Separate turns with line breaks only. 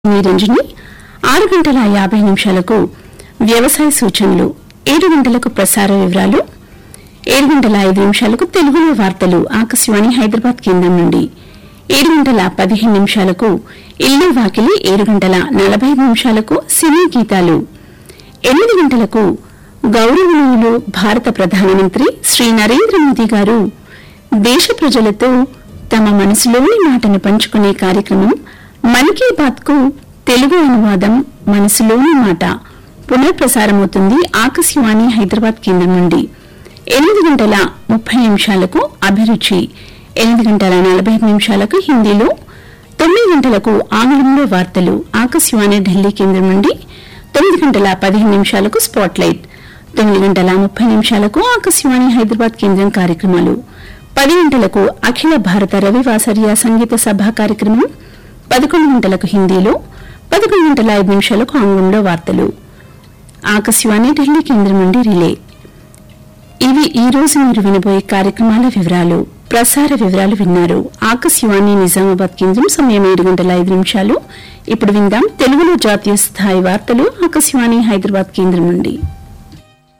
రంజని ఆరు గంటల యాభై నిమిషాలకు వ్యవసాయ సూచనలు ఏడు గంటలకు ప్రసార వివరాలు ఏడు గంటల ఐదు నిమిషాలకు తెలుగులో వార్తలు ఆకాశవాణి హైదరాబాద్ కేంద్రం నుండి ఏడు గంటల పదిహేను నిమిషాలకు ఇల్లు వాకిలి ఏడు గంటల నలభై ఐదు నిమిషాలకు సినీ గీతాలు ఎనిమిది గంటలకు గౌరవనీయులు భారత ప్రధానమంత్రి శ్రీ నరేంద్ర మోదీ గారు దేశ ప్రజలతో తమ మనసులోని మాటను పంచుకునే కార్యక్రమం మన్ కీ బాత్ కు తెలుగు అనువాదం మనసులోని మాట పునఃప్రసారమవుతుంది ఆకాశవాణి హైదరాబాద్ కేంద్రం నుండి ఎనిమిది గంటల ముప్పై నిమిషాలకు అభిరుచి ఎనిమిది గంటల నలభై ఐదు నిమిషాలకు హిందీలో తొమ్మిది గంటలకు ఆంగ్లంలో వార్తలు ఆకాశవాణి ఢిల్లీ కేంద్రం నుండి తొమ్మిది గంటల పదిహేను నిమిషాలకు స్పాట్ లైట్ తొమ్మిది గంటల ముప్పై నిమిషాలకు ఆకాశవాణి హైదరాబాద్ కేంద్రం కార్యక్రమాలు పది గంటలకు అఖిల భారత రవివాసర్య సంగీత సభ కార్యక్రమం పదకొండు గంటలకు హిందీలో పదకొండు గంటల ఐదు నిమిషాలకు ఆంగ్లంలో వార్తలు ఆకాశవాణి ఢిల్లీ కేంద్రం నుండి రిలే ఇవి ఈ రోజు మీరు వినబోయే కార్యక్రమాల వివరాలు ప్రసార వివరాలు విన్నారు ఆకాశవాణి నిజామాబాద్ కేంద్రం సమయం ఏడు గంటల ఐదు నిమిషాలు ఇప్పుడు విందాం తెలుగులో జాతీయ స్థాయి వార్తలు ఆకాశవాణి హైదరాబాద్ కేంద్రం నుండి